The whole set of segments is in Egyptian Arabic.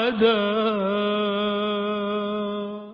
أحدا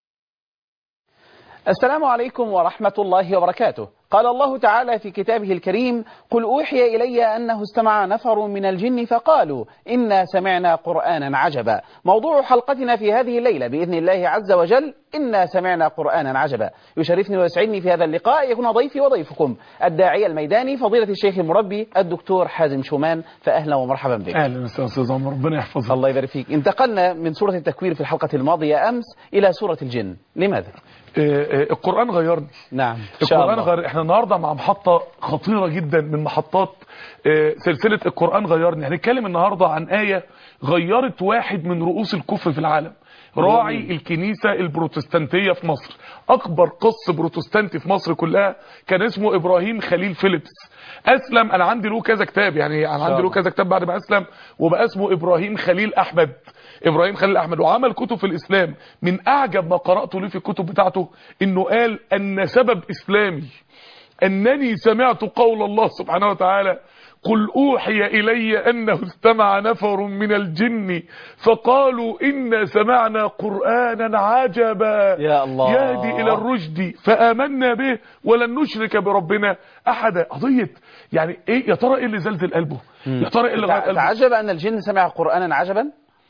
السلام عليكم ورحمة الله وبركاته قال الله تعالى في كتابه الكريم قل أوحي إلي أنه استمع نفر من الجن فقالوا إنا سمعنا قرآنا عجبا موضوع حلقتنا في هذه الليلة بإذن الله عز وجل إنا سمعنا قرآنا عجبا يشرفني ويسعدني في هذا اللقاء يكون ضيفي وضيفكم الداعية الميداني فضيلة الشيخ المربي الدكتور حازم شومان فأهلا ومرحبا بك اهلا وسهلا استاذ عمر ربنا يحفظك الله يبارك فيك انتقلنا من سورة التكوير في الحلقة الماضية أمس إلى سورة الجن لماذا؟ آه، آه، القران غيرني نعم إن شاء القران الله غير احنا النهارده مع محطه خطيره جدا من محطات آه، سلسله القران غيرني هنتكلم النهارده عن ايه غيرت واحد من رؤوس الكفر في العالم راعي الكنيسه البروتستانتيه في مصر اكبر قس بروتستانتي في مصر كلها كان اسمه ابراهيم خليل فيليبس اسلم انا عندي له كذا كتاب يعني انا عندي له الله. كذا كتاب بعد ما اسلم وبقى اسمه ابراهيم خليل احمد ابراهيم خليل احمد وعمل كتب في الاسلام من اعجب ما قراته له في الكتب بتاعته انه قال ان سبب اسلامي انني سمعت قول الله سبحانه وتعالى قل اوحي الي انه استمع نفر من الجن فقالوا انا سمعنا قرانا عجبا يا الله. يهدي الى الرشد فامنا به ولن نشرك بربنا احدا قضيه يعني ايه يا ترى ايه اللي زلزل قلبه يا ترى ايه اللي غير تع- قلبه تعجب أن الجن سمع قرآنا عجبا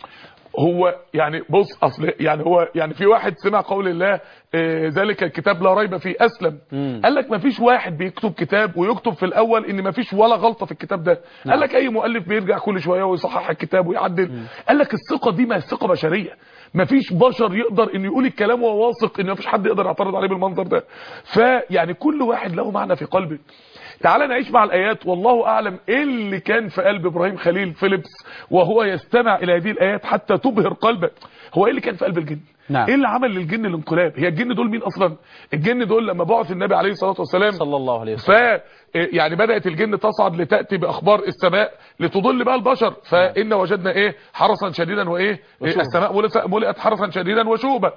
هو يعني بص اصل يعني هو يعني في واحد سمع قول الله آه، ذلك الكتاب لا ريب فيه اسلم مم. قال لك ما فيش واحد بيكتب كتاب ويكتب في الاول ان ما فيش ولا غلطه في الكتاب ده نعم. قال لك اي مؤلف بيرجع كل شويه ويصحح الكتاب ويعدل قال لك الثقه دي ما هي ثقه بشريه ما فيش بشر يقدر انه يقول الكلام وهو واثق ان ما فيش حد يقدر يعترض عليه بالمنظر ده فيعني كل واحد له معنى في قلبه تعال نعيش مع الايات والله اعلم ايه اللي كان في قلب ابراهيم خليل فيليبس وهو يستمع الى هذه الايات حتى تبهر قلبه هو ايه اللي كان في قلب الجن نعم. ايه اللي عمل للجن الانقلاب هي الجن دول مين اصلا الجن دول لما بعث النبي عليه الصلاه والسلام صلى الله عليه ف وسلم يعني بدات الجن تصعد لتاتي باخبار السماء لتضل بها البشر فان وجدنا ايه حرسا شديدا وايه وشوبا. السماء ملت- ملئت حرسا شديدا وشوبا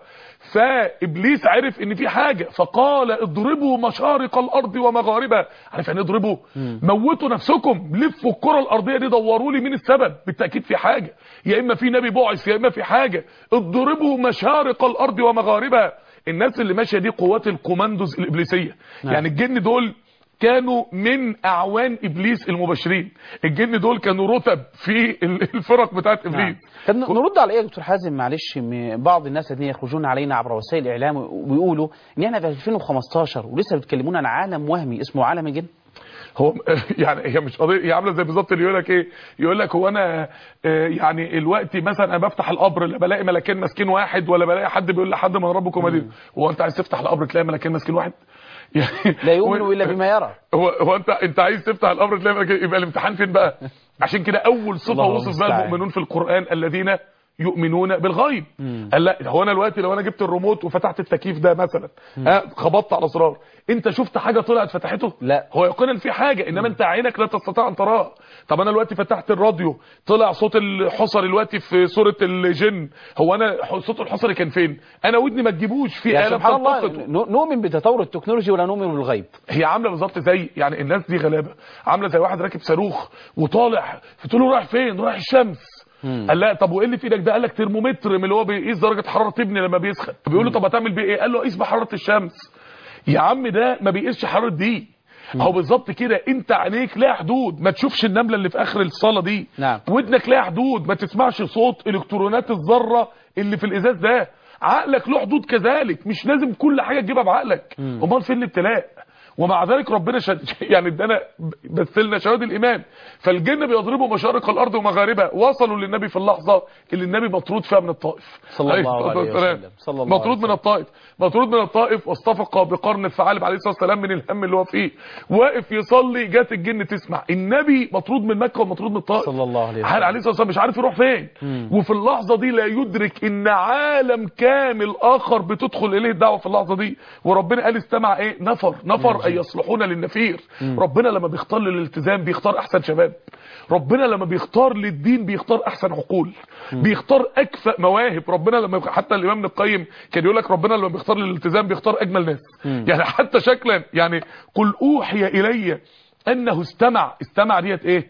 فابليس عرف ان في حاجه فقال اضربوا مشارق الارض ومغاربها عارف يعني إيه اضربوا موتوا نفسكم لفوا الكره الارضيه دي دوروا لي مين السبب بالتاكيد في حاجه يا اما في نبي بعث يا اما في حاجه اضربوا مشارق الارض ومغاربها الناس اللي ماشيه دي قوات الكوماندوز الابليسيه نعم. يعني الجن دول كانوا من اعوان ابليس المبشرين الجن دول كانوا رتب في ال- الفرق بتاعت نعم. ابليس طب ن- نرد على ايه يا دكتور حازم معلش م- بعض الناس الذين يخرجون علينا عبر وسائل الاعلام ويقولوا ان احنا في 2015 ولسه بيتكلمون عن عالم وهمي اسمه عالم الجن هو يعني هي مش قضيه هي عامله زي بالظبط اللي يقول لك ايه يقول لك هو انا آه، يعني الوقت مثلا انا بفتح القبر لا بلاقي ملاكين ماسكين واحد ولا بلاقي حد بيقول لحد من ربكم مدين هو انت عايز تفتح القبر تلاقي ملاكين ماسكين واحد يعني لا يؤمن الا بما يرى هو هو انت انت عايز تفتح القبر تلاقي ملاكين يبقى الامتحان فين بقى عشان كده اول صفه الله وصف بقى المستعان. المؤمنون في القران الذين يؤمنون بالغيب قال لا هو انا دلوقتي لو انا جبت الريموت وفتحت التكييف ده مثلا ها خبطت على زرار انت شفت حاجه طلعت فتحته لا. هو يقينا في حاجه انما انت عينك لا تستطيع ان تراها طب انا دلوقتي فتحت الراديو طلع صوت الحصر دلوقتي في سوره الجن هو انا ح- صوت الحصري كان فين انا ودني ما تجيبوش في يعني آلة سبحان الله بتلتقطه. ن- نؤمن بتطور التكنولوجيا ولا نؤمن بالغيب هي عامله بالظبط زي يعني الناس دي غلابه عامله زي واحد راكب صاروخ وطالع قلت له رايح فين رايح الشمس قال لا طب وايه اللي في ايدك ده قال لك ترمومتر من اللي هو بيقيس درجه حراره ابني لما بيسخن بيقول له طب هتعمل بيه ايه قال له قيس بحراره الشمس يا عم ده ما بيقيسش حراره دي هو بالظبط كده انت عينيك لها حدود ما تشوفش النمله اللي في اخر الصاله دي نعم. ودنك لها حدود ما تسمعش صوت الكترونات الذره اللي في الازاز ده عقلك له حدود كذلك مش لازم كل حاجه تجيبها بعقلك امال فين الابتلاء ومع ذلك ربنا شد يعني ادانا بث لنا شهاده الايمان فالجن بيضربوا مشارق الارض ومغاربها وصلوا للنبي في اللحظه اللي النبي مطرود فيها من الطائف صلى الله الصلاة عليه والسلام. وسلم. صلى الله مطرود عليه من الطائف مطرود من الطائف واصطفق بقرن الثعالب عليه الصلاه والسلام من الهم اللي هو فيه واقف يصلي جات الجن تسمع النبي مطرود من مكه ومطرود من الطائف صلى الله عليه وسلم. عليه الصلاه والسلام مش عارف يروح فين وفي اللحظه دي لا يدرك ان عالم كامل اخر بتدخل اليه الدعوه في اللحظه دي وربنا قال استمع ايه نفر نفر اي يصلحون للنفير ربنا لما بيختار للالتزام بيختار احسن شباب ربنا لما بيختار للدين بيختار احسن عقول بيختار اكفأ مواهب ربنا لما يخ- حتى الامام ابن القيم كان يقول لك ربنا لما بيختار للالتزام بيختار اجمل ناس يعني حتى شكلا يعني قل اوحي الي انه استمع استمع ديت ايه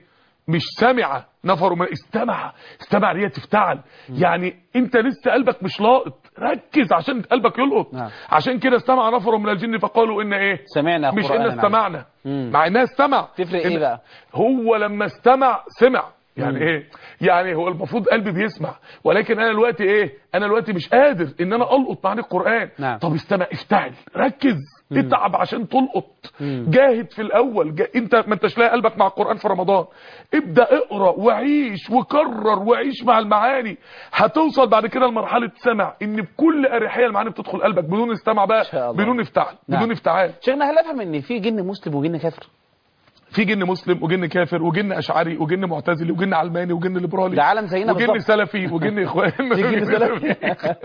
مش سمع نفر من استمع استمع دي تفتعل يعني انت لسه قلبك مش لاقط ركز عشان قلبك يلقط نعم. عشان كده استمع نفر من الجن فقالوا ان ايه سمعنا مش ان قرآنا استمعنا مم. مع انها استمع تفرق إن ايه بقى هو لما استمع سمع يعني مم. ايه يعني هو المفروض قلبي بيسمع ولكن انا دلوقتي ايه انا دلوقتي مش قادر ان انا القط معاني القران نعم. طب استمع افتعل ركز اتعب عشان تلقط مم. جاهد في الاول جا... انت ما انتش لاقي قلبك مع القران في رمضان ابدا اقرا وعيش وكرر وعيش مع المعاني هتوصل بعد كده لمرحله سمع ان بكل اريحيه المعاني بتدخل قلبك بدون استمع بقى إن شاء الله. بدون افتعال نعم. بدون افتعال شيخنا هل افهم ان في جن مسلم وجن كافر في جن مسلم وجن كافر وجن اشعري وجن معتزلي وجن علماني وجن ليبرالي ده عالم زينا وجن بالظبط سلفي وجن اخوان في جن سلفي.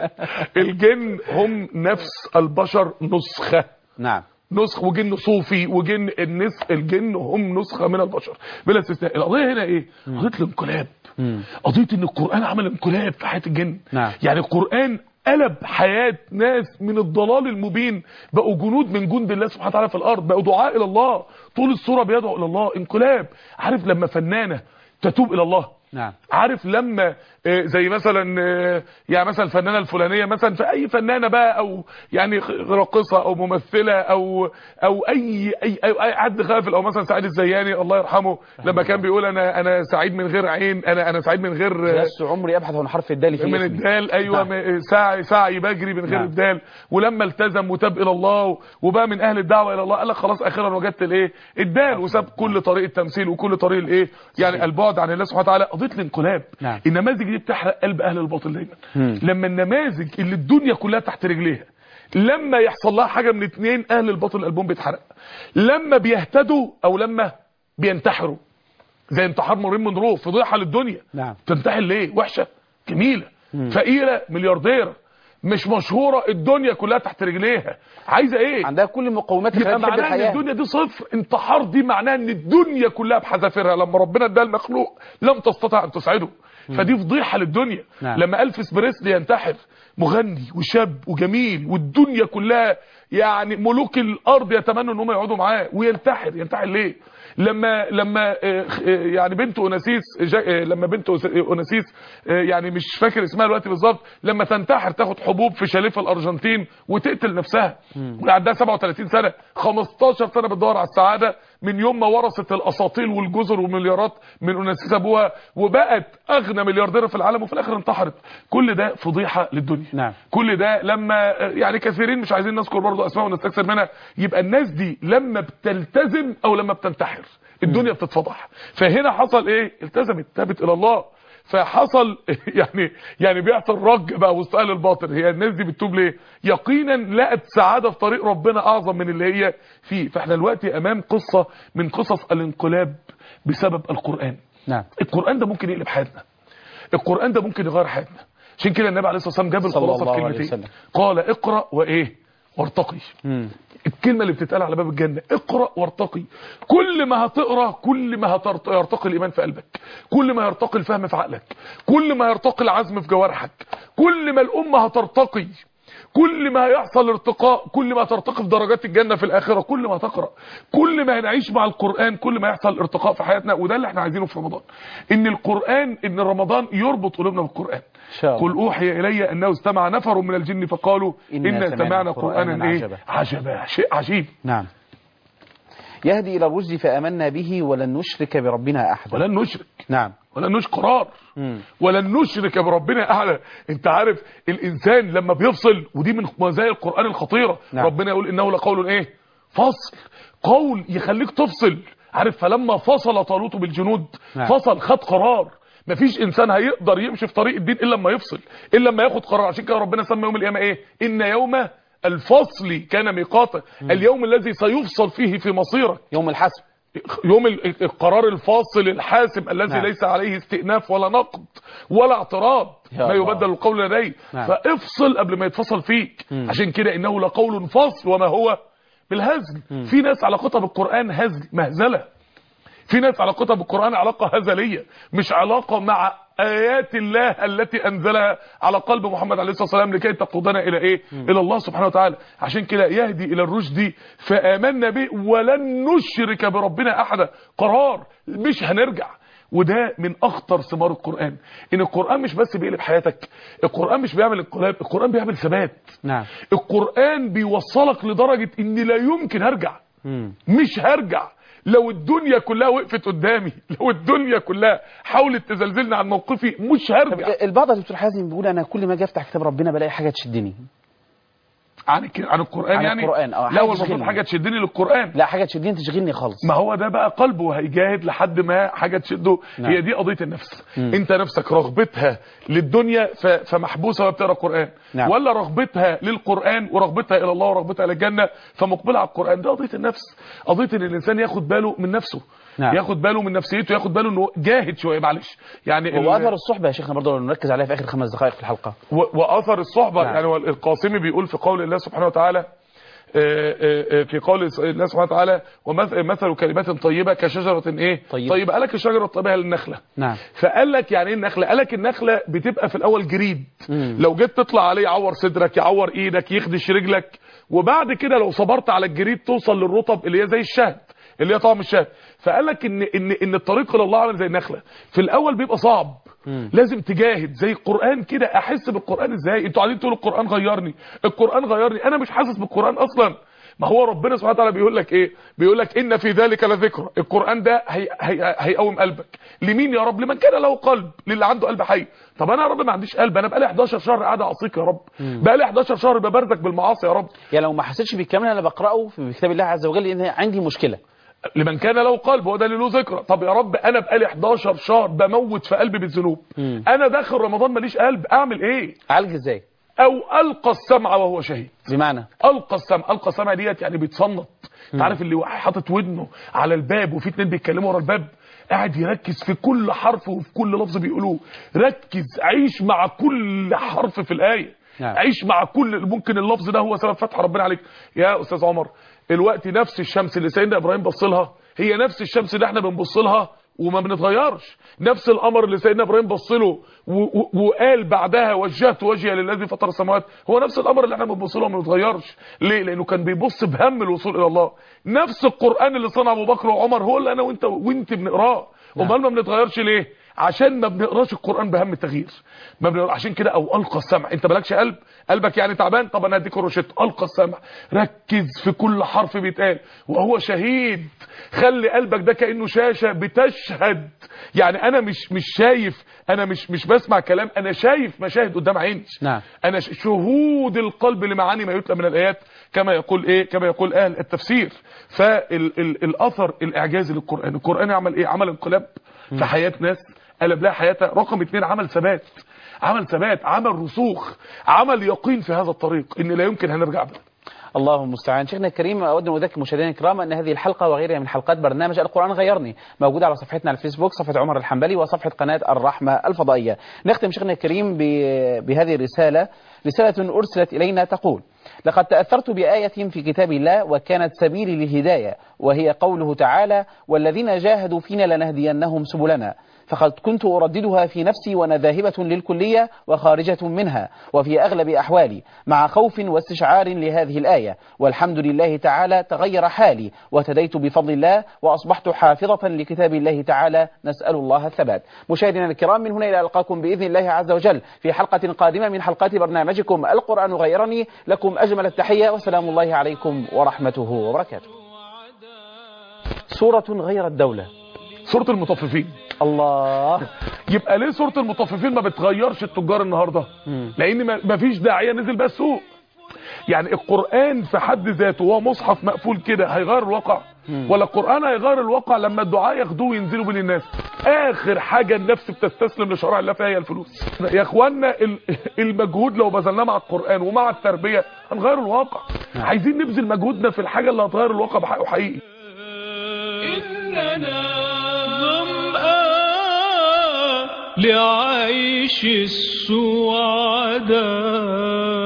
الجن هم نفس البشر نسخه نعم نسخ وجن صوفي وجن النس الجن هم نسخه من البشر بلا استثناء القضيه هنا ايه قضيه الانقلاب مم. قضيه ان القران عمل انقلاب في حياه الجن نعم. يعني القران قلب حياه ناس من الضلال المبين بقوا جنود من جند الله سبحانه وتعالى في الارض بقوا دعاء الى الله طول الصوره بيدعو الى الله انقلاب عارف لما فنانه تتوب الى الله نعم عارف لما آه، زي مثلا آه، يعني مثلا الفنانه الفلانيه مثلا في اي فنانه بقى او يعني راقصه او ممثله او او اي اي اي, أي حد غافل او مثلا سعيد الزياني الله يرحمه لما كان بيقول انا انا سعيد من غير عين انا انا سعيد من غير آه، بس عمري ابحث عن حرف الدال في من اسمي. الدال ايوه نعم. م- سعي سعي بجري من غير نعم. الدال ولما التزم وتاب الى الله وبقى من اهل الدعوه الى الله قال لك خلاص اخيرا وجدت الايه الدال وساب كل طريقه تمثيل وكل طريق الايه يعني البعد عن الله سبحانه وتعالى قضيه الانقلاب نعم. النماذج دي بتحرق قلب اهل الباطل دايما مم. لما النماذج اللي الدنيا كلها تحت رجليها لما يحصل لها حاجه من اتنين اهل الباطل قلبهم بيتحرق لما بيهتدوا او لما بينتحروا زي انتحار مورين مونرو فضيحه للدنيا نعم. تنتحل ليه وحشه جميله فقيره مليارديره مش مشهوره الدنيا كلها تحت رجليها عايزه ايه عندها كل مقومات يبقى الخيال تحب معناها ان الحياه الدنيا دي صفر انتحار دي معناها ان الدنيا كلها بحذافيرها لما ربنا اداها المخلوق لم تستطع ان تسعده فدي فضيحه للدنيا نعم. لما الفيس بريسلي ينتحر مغني وشاب وجميل والدنيا كلها يعني ملوك الارض يتمنوا ان هم يقعدوا معاه وينتحر ينتحر ليه لما لما آه، آه، يعني بنت اوناسيس جا- آه، لما بنت أوس- اوناسيس آه، يعني مش فاكر اسمها دلوقتي بالظبط لما تنتحر تاخد حبوب في شاليه في الارجنتين وتقتل نفسها وهي عندها 37 سنه 15 سنه بتدور على السعاده من يوم ما ورثت الاساطيل والجزر والمليارات من اوناسيس ابوها وبقت اغنى مليارديره في العالم وفي الاخر انتحرت كل ده فضيحه للدنيا نعم. كل ده لما يعني كثيرين مش عايزين نذكر برضه اسماء ونستكثر منها يبقى الناس دي لما بتلتزم او لما بتنتحر الدنيا بتتفضح فهنا حصل ايه التزمت تابت الى الله فحصل يعني يعني بيحصل رج بقى وسط اهل الباطل هي الناس دي بتتوب ليه يقينا لقت سعاده في طريق ربنا اعظم من اللي هي فيه فاحنا دلوقتي امام قصه من قصص الانقلاب بسبب القران نعم القران ده ممكن يقلب حياتنا القران ده ممكن يغير حياتنا عشان كده النبي عليه الصلاه والسلام جاب صلى الخلاصه الله في عليه كلمتين وسلم. قال اقرا وايه وارتقي مم. الكلمه اللي بتتقال على باب الجنه اقرا وارتقي كل ما هتقرا كل ما هترت- يرتقي الايمان في قلبك كل ما يرتقي الفهم في عقلك كل ما يرتقي العزم في جوارحك كل ما الامه هترتقي كل ما هيحصل ارتقاء كل ما ترتقي في درجات الجنه في الاخره كل ما تقرا كل ما هنعيش مع القران كل ما يحصل ارتقاء في حياتنا وده اللي احنا عايزينه في رمضان ان القران ان رمضان يربط قلوبنا بالقران شاء الله. قل اوحي الي انه استمع نفر من الجن فقالوا إنا انا سمعنا سمعنا قرآناً قرانا ايه عجبا. عجبا شيء عجيب نعم يهدي إلى الرشد فآمنا به ولن نشرك بربنا أحدا ولن نشرك نعم ولن نش قرار مم. ولن نشرك بربنا اعلى انت عارف الانسان لما بيفصل ودي من مزايا القران الخطيره نعم. ربنا يقول انه لقول ايه فصل قول يخليك تفصل عارف فلما فصل طالوت بالجنود نعم. فصل خد قرار مفيش انسان هيقدر يمشي في طريق الدين الا لما يفصل الا لما ياخد قرار عشان كده ربنا سمى يوم القيامه ايه ان يوم الفصل كان ميقاتا اليوم الذي سيفصل فيه في مصيرك يوم الحسب يوم ال- القرار الفاصل الحاسم الذي نعم. ليس عليه استئناف ولا نقد ولا اعتراض يا ما الله. يبدل القول لديه نعم. فافصل قبل ما يتفصل فيك مم. عشان كده انه لقول فصل وما هو بالهزل في ناس علاقتها بالقران هزل مهزله في ناس علاقتها بالقران علاقه هزليه مش علاقه مع ايات الله التي انزلها على قلب محمد عليه الصلاه والسلام لكي تقودنا الى ايه الى الله سبحانه وتعالى عشان كده يهدي الى الرشد فامنا به ولن نشرك بربنا احدا قرار مش هنرجع وده من اخطر ثمار القرآن ان القرآن مش بس بيقلب حياتك القرآن مش بيعمل انقلاب القرآن بيعمل ثبات نعم القرآن بيوصلك لدرجة ان لا يمكن هرجع مم. مش هرجع لو الدنيا كلها وقفت قدامي لو الدنيا كلها حاولت تزلزلني عن موقفي مش هرجع البعض يا دكتور حازم بيقول انا كل ما اجي افتح كتاب ربنا بلاقي حاجه تشدني عن الك- عن القرآن عن يعني القرآن، أو لا حاجة هو المفروض تشغلني. حاجة تشدني للقرآن لا حاجه تشدني تشغلني خالص ما هو ده بقى قلبه هيجاهد لحد ما حاجة تشده نعم. هي دي قضية النفس مم. انت نفسك رغبتها للدنيا ف- فمحبوسة وهي بتقرا قرآن نعم. ولا رغبتها للقرآن ورغبتها الى الله ورغبتها للجنة فمقبلة على القرآن ده قضية النفس قضية ان الانسان ياخد باله من نفسه نعم. ياخد باله من نفسيته ياخد باله انه جاهد شوية معلش يعني ال- واثر الصحبه يا شيخنا برضه نركز عليها في اخر خمس دقائق في الحلقه و- واثر الصحبه نعم. يعني هو القاسمي بيقول في قول الله سبحانه وتعالى آه، آه، آه، في قول الله سبحانه وتعالى ومثل كلمات طيبه كشجره ايه طيبة. طيبه قال لك الشجره الطيبه هي النخله نعم فقال لك يعني ايه النخله قال لك النخله بتبقى في الاول جريد مم. لو جيت تطلع عليه يعور صدرك يعور ايدك يخدش رجلك وبعد كده لو صبرت على الجريد توصل للرطب اللي هي زي الشهد اللي هي طعم الشهد فقال لك ان ان ان الطريق الى الله عامل زي النخله في الاول بيبقى صعب مم. لازم تجاهد زي القرآن كده احس بالقرآن ازاي انتوا قاعدين تقولوا القرآن غيرني القرآن غيرني انا مش حاسس بالقرآن اصلا ما هو ربنا سبحانه وتعالى بيقول لك ايه بيقول لك ان في ذلك لذكرى القرآن ده هي هي هيقوم قلبك لمين يا رب لمن كان له قلب للي عنده قلب حي طب انا يا رب ما عنديش قلب انا بقالي 11 شهر قاعد اعصيك يا رب بقالي 11 شهر ببرزك بالمعاصي يا رب يعني لو ما حسيتش بالكلام اللي انا بقراه في كتاب الله عز وجل ان عندي مشكله لمن كان له قلب هو ده اللي له ذكرى طب يا رب انا بقالي 11 شهر بموت في قلبي بالذنوب مم. انا داخل رمضان ماليش قلب اعمل ايه اعالج ازاي او القى السمع وهو شهيد بمعنى القى السمع القى السمع ديت يعني بيتصنط انت عارف اللي حاطط ودنه على الباب وفي اتنين بيتكلموا ورا الباب قاعد يركز في كل حرف وفي كل لفظ بيقولوه ركز عيش مع كل حرف في الايه نعم. عيش مع كل ممكن اللفظ ده هو سبب فتح ربنا عليك يا استاذ عمر الوقت نفس الشمس اللي سيدنا ابراهيم بص لها هي نفس الشمس اللي احنا بنبص لها وما بنتغيرش نفس القمر اللي سيدنا ابراهيم بص له و- و- وقال بعدها وجهت وجهي للذي فطر السماوات هو نفس القمر اللي احنا بنبص له وما بنتغيرش ليه لانه كان بيبص بهم الوصول الى الله نفس القران اللي صنع ابو بكر وعمر هو اللي انا وانت وانت بنقراه امال ما بنتغيرش ليه عشان ما بنقراش القران بهم التغيير ما بنقرا عشان كده او القى السمع انت مالكش قلب قلبك يعني تعبان طب انا هديك روشته القى السمع ركز في كل حرف بيتقال وهو شهيد خلي قلبك ده كانه شاشه بتشهد يعني انا مش مش شايف انا مش مش بسمع كلام انا شايف مشاهد قدام عيني نعم. انا ش- شهود القلب لمعاني ما يتلى من الايات كما يقول ايه كما يقول اهل التفسير فالاثر الاعجازي للقران القران عمل ايه عمل انقلاب في حياه ناس قلب لها حياتها رقم اتنين عمل ثبات عمل ثبات عمل رسوخ عمل يقين في هذا الطريق ان لا يمكن هنرجع به الله المستعان شيخنا الكريم أود أن أذكر مشاهدينا الكرام أن هذه الحلقة وغيرها من حلقات برنامج القرآن غيرني موجودة على صفحتنا على الفيسبوك صفحة عمر الحنبلي وصفحة قناة الرحمة الفضائية نختم شيخنا الكريم ب- بهذه الرسالة رسالة أرسلت إلينا تقول لقد تأثرت بآية في كتاب الله وكانت سبيلي للهداية وهي قوله تعالى والذين جاهدوا فينا لنهدينهم سبلنا فقد كنت أرددها في نفسي وأنا ذاهبة للكلية وخارجة منها وفي أغلب أحوالي مع خوف واستشعار لهذه الآية والحمد لله تعالى تغير حالي وتديت بفضل الله وأصبحت حافظة لكتاب الله تعالى نسأل الله الثبات مشاهدينا الكرام من هنا إلى ألقاكم بإذن الله عز وجل في حلقة قادمة من حلقات برنامجكم القرآن غيرني لكم أجمل التحية وسلام الله عليكم ورحمته وبركاته سورة غير الدولة سوره المطففين الله يبقى ليه سوره المطففين ما بتغيرش التجار النهارده مم. لان ما- ما فيش داعيه نزل بقى السوق يعني القران في حد ذاته وهو مصحف مقفول كده هيغير الواقع ولا القران هيغير الواقع لما الدعاء ياخدوه وينزلوا بين الناس اخر حاجه النفس بتستسلم لشرع الله فيها هي الفلوس يا اخوانا ال- المجهود لو بذلناه مع القران ومع التربيه هنغير الواقع عايزين نبذل مجهودنا في الحاجه اللي هتغير الواقع بحقه حقيقي إننا ظمآن لعيش السعداء